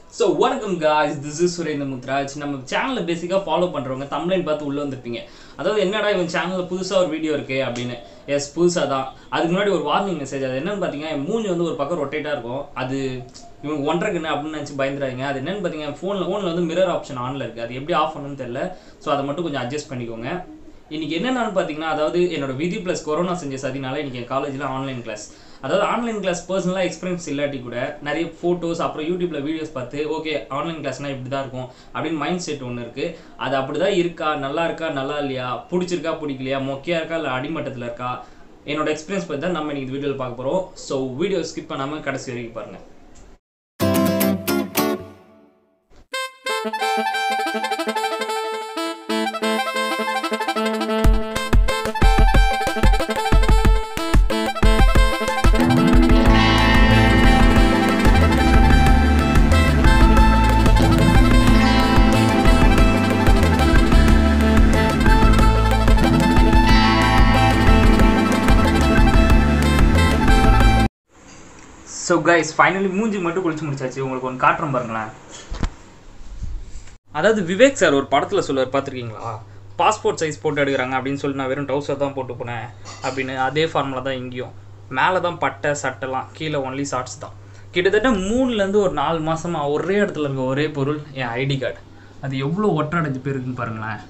So வணக்கம் guys this is Surendra Mudraj நம்ம சேனலை பேசிக்காக ஃபாலோ பண்ணுறவங்க தமிழ்லைன் பார்த்து உள்ளே வந்திருப்பீங்க அதாவது என்னடா இவன் சேனலில் புதுசாக ஒரு வீடியோ இருக்கே அப்படின்னு எஸ் புதுசாக தான் அதுக்கு முன்னாடி ஒரு வார்னிங் மெசேஜ் அது என்னன்னு பார்த்தீங்கன்னா என் மூஞ்சி வந்து ஒரு பக்கம் ரொட்டேட்டாக இருக்கும் அது இவங்க ஒன்றரை கண்ணு அப்படின்னு நினச்சி பயந்துடாதீங்க அது என்னன்னு பார்த்தீங்கன்னா ஃபோனில் ஃபோனில் வந்து மிரர் ஆப்ஷன் ஆனில் இருக்குது அது எப்படி ஆஃப் பண்ணணும்னு தெரியல ஸோ அதை மட்டும் கொஞ்சம் அட்ஜஸ்ட் பண்ணிக்கோங்க இன்னைக்கு என்னென்னு பார்த்தீங்கன்னா அதாவது என்னோட விதி ப்ளஸ் கொரோனா செஞ்ச சதினால இன்னைக்கு என் காலேஜில் ஆன்லைன் கிளாஸ் அதாவது ஆன்லைன் கிளாஸ் பர்சனலாக எக்ஸ்பீரியன்ஸ் இல்லாட்டி கூட நிறைய ஃபோட்டோஸ் அப்புறம் யூடியூப்ல வீடியோஸ் பார்த்து ஓகே ஆன்லைன் கிளாஸ்னால் இப்படி தான் இருக்கும் அப்படின்னு மைண்ட் செட் ஒன்று இருக்குது அது அப்படி தான் இருக்கா நல்லா இருக்கா நல்லா இல்லையா பிடிச்சிருக்கா பிடிக்கலையா மொக்கையாக இருக்கா இல்லை அடிமட்டத்தில் இருக்கா என்னோட எக்ஸ்பீரியன்ஸ் பற்றி தான் நம்ம இன்னைக்கு வீடியோவில் பார்க்க போகிறோம் ஸோ வீடியோ ஸ்கிப் பண்ணாமல் கடைசி வரைக்கும் பாருங்கள் ஸோ கைஸ் ஃபைனலி மூஞ்சி மட்டும் குளிச்சு முடிச்சாச்சு உங்களுக்கு ஒன்று காட்டுறோம் பாருங்களேன் அதாவது விவேக் சார் ஒரு படத்தில் சொல்லுவார் பார்த்துருக்கீங்களா பாஸ்போர்ட் சைஸ் போட்டு எடுக்கிறாங்க அப்படின்னு சொல்லி நான் வெறும் டவுசர் தான் போட்டு போனேன் அப்படின்னு அதே ஃபார்முலா தான் இங்கேயும் மேலே தான் பட்டை சட்டைலாம் கீழே ஒன்லி ஷார்ட்ஸ் தான் கிட்டத்தட்ட மூணுலேருந்து ஒரு நாலு மாசமாக ஒரே இடத்துல இருக்க ஒரே பொருள் என் ஐடி கார்டு அது எவ்வளோ ஒற்றடைஞ்சு போயிருக்குன்னு பாருங்களேன்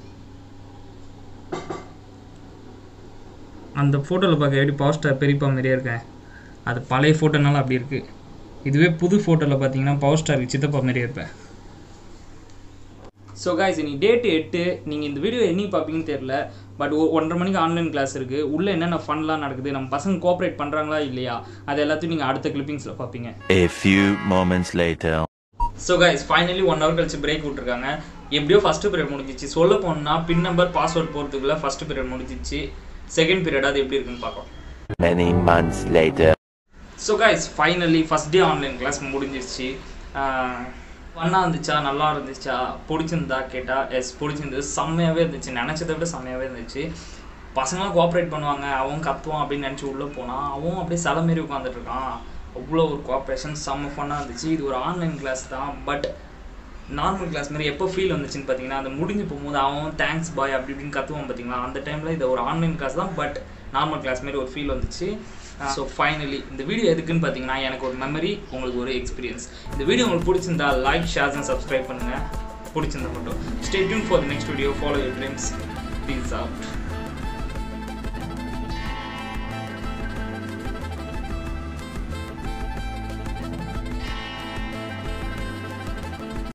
அந்த ஃபோட்டோவில் பார்க்க எப்படி பவர் ஸ்டார் பெரியப்பா மாதிரியே இருக்கேன் அது பழைய ஃபோட்டோனால அப்படி இருக்குது இதுவே புது ஃபோட்டோவில் பார்த்தீங்கன்னா பவர் ஸ்டாருக்கு சித்தப்பா மாதிரியே இருப்பேன் ஸோ காய்ஸ் இன்னைக்கு டேட்டு எட்டு நீங்கள் இந்த வீடியோ என்னைக்கு பார்ப்பீங்கன்னு தெரில பட் ஒன்றரை மணிக்கு ஆன்லைன் கிளாஸ் இருக்குது உள்ளே என்னென்ன ஃபன்லாம் நடக்குது நம்ம பசங்க கோஆப்ரேட் பண்ணுறாங்களா இல்லையா அது எல்லாத்தையும் நீங்கள் அடுத்த கிளிப்பிங்ஸில் பார்ப்பீங்க A few moments later. So guys finally one hour கழிச்சு பிரேக் விட்ருக்காங்க எப்படியோ ஃபஸ்ட்டு பீரியட் முடிஞ்சிச்சு சொல்ல போனோம்னா பின் நம்பர் பாஸ்வேர்ட் போகிறதுக்குள்ள ஃபஸ்ட்டு பீரியட் முடிஞ்சிச்சு செகண்ட் பீரியட் அது எப்படி இருக்குன்னு பார்க்கலாம் Many months later. So guys finally first day online class முடிஞ்சிருச்சு ஃபன்னாக இருந்துச்சா நல்லா இருந்துச்சா பிடிச்சிருந்தா கேட்டால் எஸ் பிடிச்சிருந்தது செம்மையாகவே இருந்துச்சு நினச்சதை விட செம்மையாகவே இருந்துச்சு பசங்களாம் கோஆப்ரேட் பண்ணுவாங்க அவன் கத்துவான் அப்படின்னு நினச்சி உள்ளே போனான் அவன் அப்படியே சில மாரி உட்காந்துட்டு இருக்கான் அவ்வளோ ஒரு கோஆப்ரேஷன் செம்ம ஃபன்னாக இருந்துச்சு இது ஒரு ஆன்லைன் கிளாஸ் தான் பட் நார்மல் கிளாஸ் மாதிரி எப்போ ஃபீல் வந்துச்சுன்னு பார்த்தீங்கன்னா அது முடிஞ்சு போகும்போது அவன் தேங்க்ஸ் பாய் அப்படி இப்படின்னு கத்துவான் பார்த்தீங்களா அந்த டைமில் இது ஒரு ஆன்லைன் கிளாஸ் தான் பட் நார்மல் கிளாஸ் மாதிரி ஒரு ஃபீல் வந்துச்சு ஸோ ஃபைனலி இந்த வீடியோ எதுக்குன்னு பார்த்தீங்கன்னா எனக்கு ஒரு மெமரி உங்களுக்கு ஒரு எக்ஸ்பீரியன்ஸ் இந்த வீடியோ உங்களுக்கு பிடிச்சிருந்தா லைக் ஷேர்ஸ் அண்ட் சப்ஸ்கிரைப் பண்ணுங்கள் பிடிச்சிருந்தா மட்டும் stay tune for the next video follow your dreams please out